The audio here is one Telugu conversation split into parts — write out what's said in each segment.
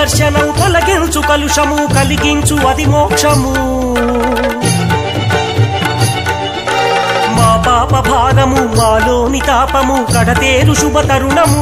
దర్శనం తొలగించు కలుషము కలిగించు అది మోక్షము మా పాప భారము మాలోని తాపము కడతేరు శుభ తరుణము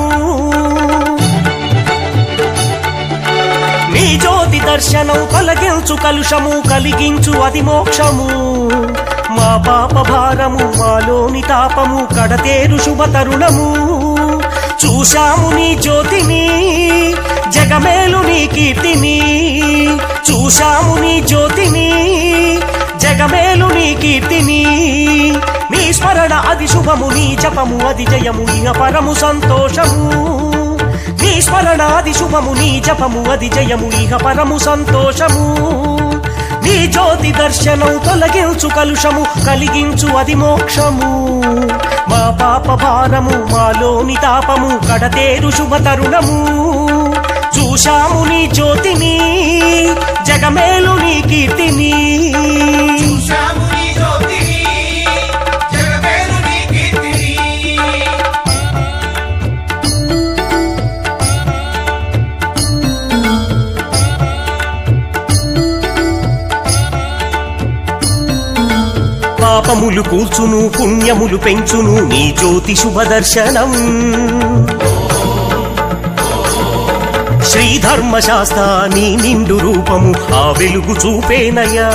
నీ జ్యోతి దర్శనం తొలగించు కలుషము కలిగించు అది మోక్షము మా పాప భారము మాలోని తాపము కడతేరు శుభ తరుణము చూశాము నీ జ్యోతిని జగమేలు నీ కీర్తిని చూశాము నీ జ్యోతిని జగమేలు నీ కీర్తిని నీ స్మరణ అది శుభము నీ జపము అది జయము ఇహ పరము సంతోషము నీ స్మరణ అది శుభము నీ జపము అది జయము ఇహ పరము సంతోషము నీ జ్యోతి దర్శనం తొలగించు కలుషము కలిగించు అది మోక్షము మా పాప భారము మాలోని తాపము కడతేరు శుభ తరుణము చూశాము నీ జ్యోతిని జగమేలు నీ కీర్తిని చూశాము నీ జ్యోతిని, జగమేలు నీ కీర్తిని. పాపములు కూల్చును పుణ్యములు పెంచును నీ జ్యోతి శుభ దర్శనం శ్రీధర్మ శాస్త్ర నీ నిండు రూపము ఆ వెలుగు చూపేనయ్యా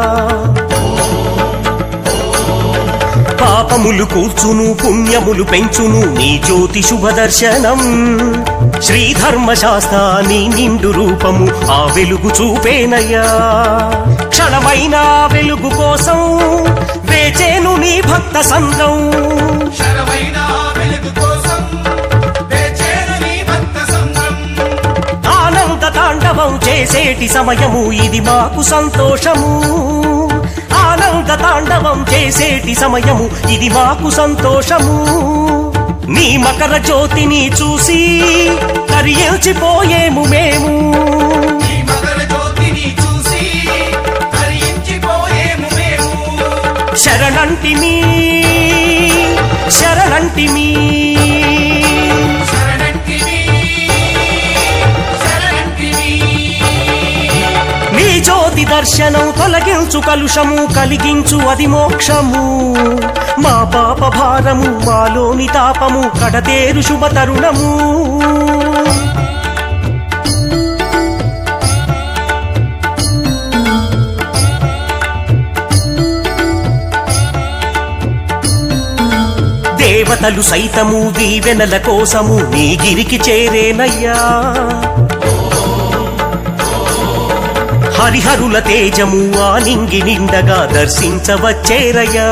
పాపములు కూర్చును పుణ్యములు పెంచును నీ జ్యోతి శుభ దర్శనం శ్రీధర్మ శాస్త్ర నీ నిండు రూపము ఆ వెలుగు చూపేనయ్యా క్షణమైన ఆ వెలుగు కోసం వేచేను నీ భక్త సంద్రం శరమైన వెలుగు కోసం వేచేను నీ భక్త సంఘం. ఆనంద తాండవం చేసేటి సమయము ఇది మాకు సంతోషము ఆనంద తాండవం చేసేటి సమయము ఇది మాకు సంతోషము నీ మకర జ్యోతిని చూసి కరియించిపోయేము మేము నీ మకర జ్యోతిని చూసి తరించిపోయేము మేము. శరణంటిమి శరణంటిమి శరణంటివి, శరణంటివి. నీ జ్యోతి దర్శనం తొలగించు కలుషము కలిగించు అది మోక్షము మా పాప భారము మాలోని తాపము కడతేరు శుభ తరుణము దేవతలు సైతము దీవెనల కోసము నీ గిరికి చేరేనయ్యా హరిహరుల తేజము ఆ నింగి నిండగా దర్శించవచ్చేరయ్యా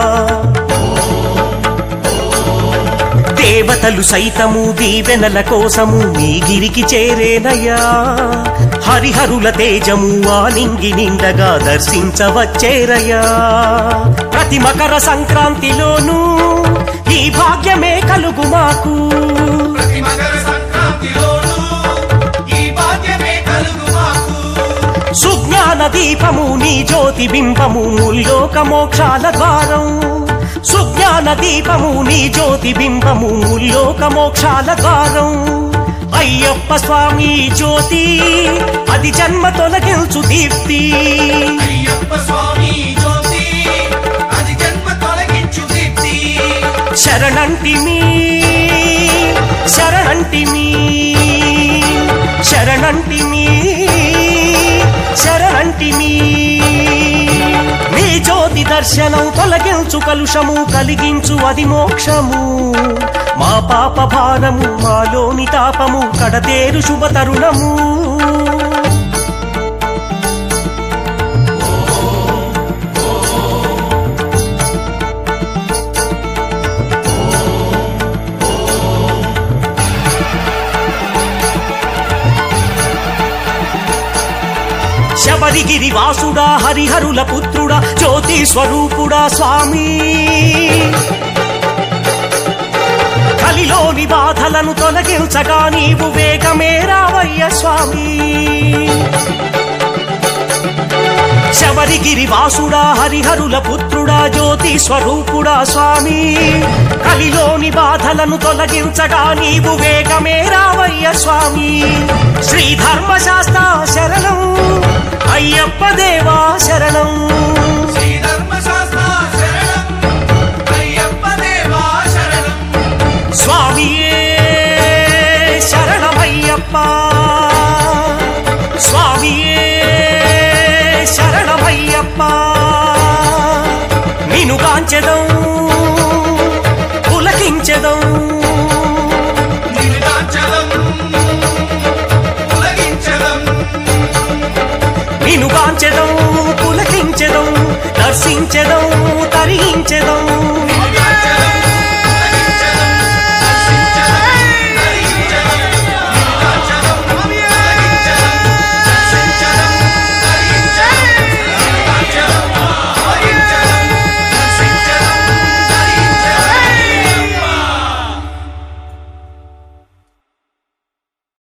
దేవతలు సైతము దీవెనల కోసము నీ గిరికి చేరేనయ్యా హరిహరుల తేజము ఆ నింగి నిండగా దర్శించవచ్చేరయ్యా ప్రతి మకర సంక్రాంతిలోనూ ఈ భాగ్యమే కలుగు మాకు ప్రతి మకర సంక్రాంతిలోనూ ఈ భాగ్యమే కలుగు మాకు. సుజ్ఞాన దీపము నీ జ్యోతి బింబము ముల్లోక మోక్షాల ద్వారం సుజ్ఞాన దీపము నీ జ్యోతి బింబము ముల్లోక మోక్షాల ద్వారం అయ్యప్ప స్వామి జ్యోతి అది జన్మ తొలగించు దీప్తి అయ్యప్ప స్వామి జ్యోతి అది జన్మ తొలగించు దీప్తి శరణంటిమి శరణంటిమి శరణంటిమి శరణంటిమి నీ జ్యోతి దర్శనం తొలగించు కలుషము కలిగించు అది మోక్షము మా పాప భారము మాలోని తాపము కడతేరు శుభ తరుణము శబరిగిరి వాసుడా హరిహరుల పుత్రుడా జ్యోతి స్వరూపుడా స్వామి కలిలోని బాధలను తొలగించగా నీవు వేగమే రావయ్య స్వామి శబరిగిరి వాసుడా హరిహరుల పుత్రుడా జ్యోతి స్వరూపుడా స్వామి కలిలోని బాధలను తొలగించగా నీవు వేగమే రావయ్య స్వామి శ్రీ ధర్మశాస్త్ర శరణం అయ్యప్ప దేవా శరణం శ్రీ ధర్మశాస్త్ర శరణం అయ్యప్ప దేవా శరణం స్వామియే శరణమయ్యప్ప స్వామియే శరణమయ్యప్ప నిను కాంచెదం పులకించెదం నిలుదాచలం పులగించలం నిను కాంచెదం పులకించెదం దర్శించెదం తరించెదం